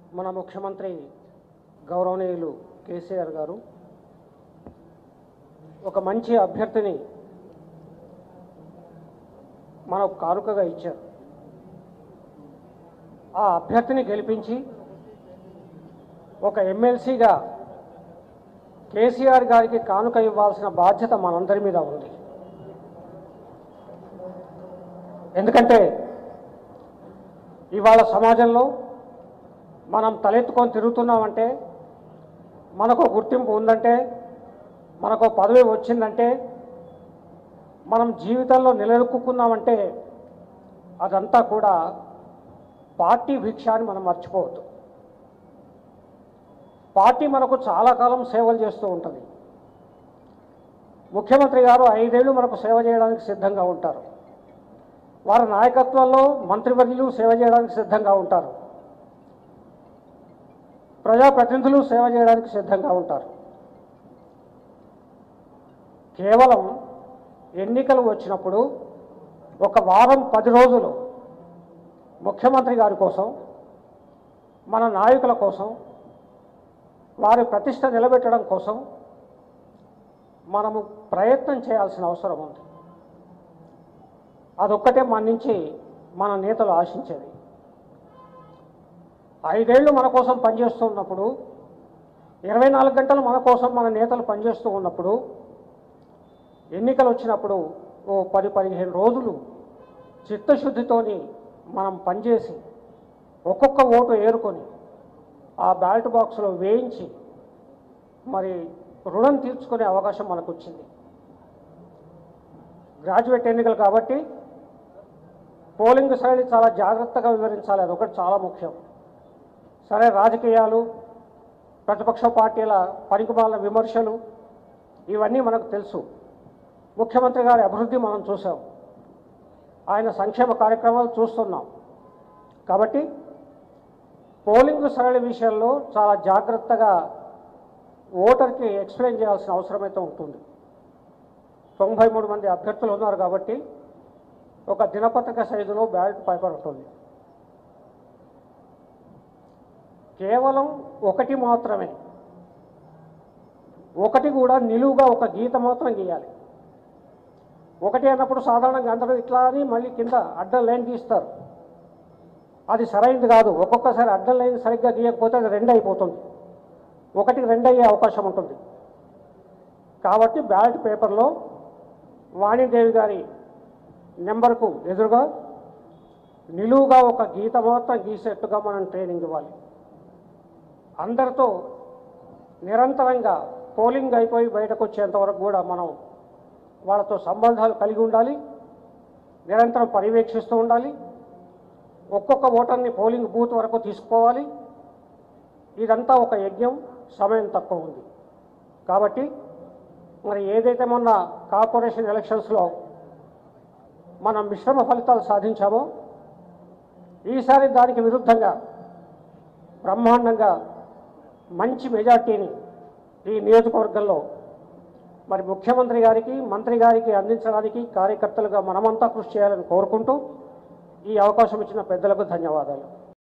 మన ముఖ్యమంత్రి గౌరవనీయులు కేసీఆర్ గారు ఒక మంచి అభ్యర్థిని మనకు కానుకగా ఇచ్చారు ఆ అభ్యర్థిని గెలిపించి ఒక ఎమ్మెల్సీగా కేసీఆర్ గారికి కానుక ఇవ్వాల్సిన బాధ్యత మనందరి మీద ఉంది ఎందుకంటే ఇవాళ సమాజంలో మనం తలెత్తుకొని తిరుగుతున్నామంటే మనకు గుర్తింపు ఉందంటే మనకు పదవి వచ్చిందంటే మనం జీవితంలో నిలదొక్కున్నామంటే అదంతా కూడా పార్టీ భిక్ష అని మనం మర్చిపోవద్దు పార్టీ మనకు చాలా కాలం సేవలు చేస్తూ ఉంటుంది ముఖ్యమంత్రి గారు ఐదేళ్లు మనకు సేవ చేయడానికి సిద్ధంగా ఉంటారు వారి నాయకత్వంలో మంత్రివర్యులు సేవ చేయడానికి సిద్ధంగా ఉంటారు ప్రజాప్రతినిధులు సేవ చేయడానికి సిద్ధంగా ఉంటారు కేవలం ఎన్నికలు వచ్చినప్పుడు ఒక వారం పది రోజులు ముఖ్యమంత్రి గారి కోసం మన నాయకుల కోసం వారి ప్రతిష్ట నిలబెట్టడం కోసం మనము ప్రయత్నం చేయాల్సిన అవసరం ఉంది అదొక్కటే మన నుంచి మన నేతలు ఆశించేది ఐదేళ్లు మన కోసం పనిచేస్తూ ఉన్నప్పుడు ఇరవై నాలుగు గంటలు మన కోసం మన నేతలు పనిచేస్తూ ఉన్నప్పుడు ఎన్నికలు వచ్చినప్పుడు ఓ పది పదిహేను రోజులు చిత్తశుద్ధితోని మనం పనిచేసి ఒక్కొక్క ఓటు ఏరుకొని ఆ బ్యాలెట్ బాక్స్లో వేయించి మరి రుణం తీర్చుకునే అవకాశం మనకు వచ్చింది గ్రాడ్యుయేట్ ఎన్నికలు కాబట్టి పోలింగ్ శైలి చాలా జాగ్రత్తగా వివరించాలి అదొకటి చాలా ముఖ్యం సరే రాజకీయాలు ప్రతిపక్ష పార్టీల పనికిమాల విమర్శలు ఇవన్నీ మనకు తెలుసు ముఖ్యమంత్రి గారి అభివృద్ధి మనం చూసాం ఆయన సంక్షేమ కార్యక్రమాలు చూస్తున్నాం కాబట్టి పోలింగ్ సరళి విషయంలో చాలా జాగ్రత్తగా ఓటర్కి ఎక్స్ప్లెయిన్ చేయాల్సిన అవసరమైతే ఉంటుంది తొంభై మూడు మంది అభ్యర్థులు ఉన్నారు కాబట్టి ఒక దినపత్రిక సైజులో బ్యాలెట్ పేపర్ ఉంటుంది కేవలం ఒకటి మాత్రమే ఒకటి కూడా నిలువుగా ఒక గీత మాత్రం గీయాలి ఒకటి అన్నప్పుడు సాధారణంగా అందరూ ఇట్లా అని మళ్ళీ కింద అడ్డం లైన్ గీస్తారు అది సరైనది కాదు ఒక్కొక్కసారి అడ్డం లైన్ సరిగ్గా గీయకపోతే అది రెండు అయిపోతుంది ఒకటికి రెండు అయ్యే అవకాశం ఉంటుంది కాబట్టి బ్యాలెట్ పేపర్లో వాణిదేవి గారి నెంబర్కు ఎదురుగా నిలువుగా ఒక గీత మాత్రం గీసేట్టుగా మనం ట్రైనింగ్ ఇవ్వాలి అందరితో నిరంతరంగా పోలింగ్ అయిపోయి బయటకు వచ్చేంత వరకు కూడా మనం వాళ్ళతో సంబంధాలు కలిగి ఉండాలి నిరంతరం పర్యవేక్షిస్తూ ఉండాలి ఒక్కొక్క ఓటర్ని పోలింగ్ బూత్ వరకు తీసుకోవాలి ఇదంతా ఒక యజ్ఞం సమయం తక్కువ ఉంది కాబట్టి మరి ఏదైతే మొన్న కార్పొరేషన్ ఎలక్షన్స్లో మనం మిశ్రమ ఫలితాలు సాధించామో ఈసారి దానికి విరుద్ధంగా బ్రహ్మాండంగా మంచి మెజార్టీని ఈ నియోజకవర్గంలో మరి ముఖ్యమంత్రి గారికి మంత్రి గారికి అందించడానికి కార్యకర్తలుగా మనమంతా కృషి చేయాలని కోరుకుంటూ ఈ అవకాశం ఇచ్చిన పెద్దలకు ధన్యవాదాలు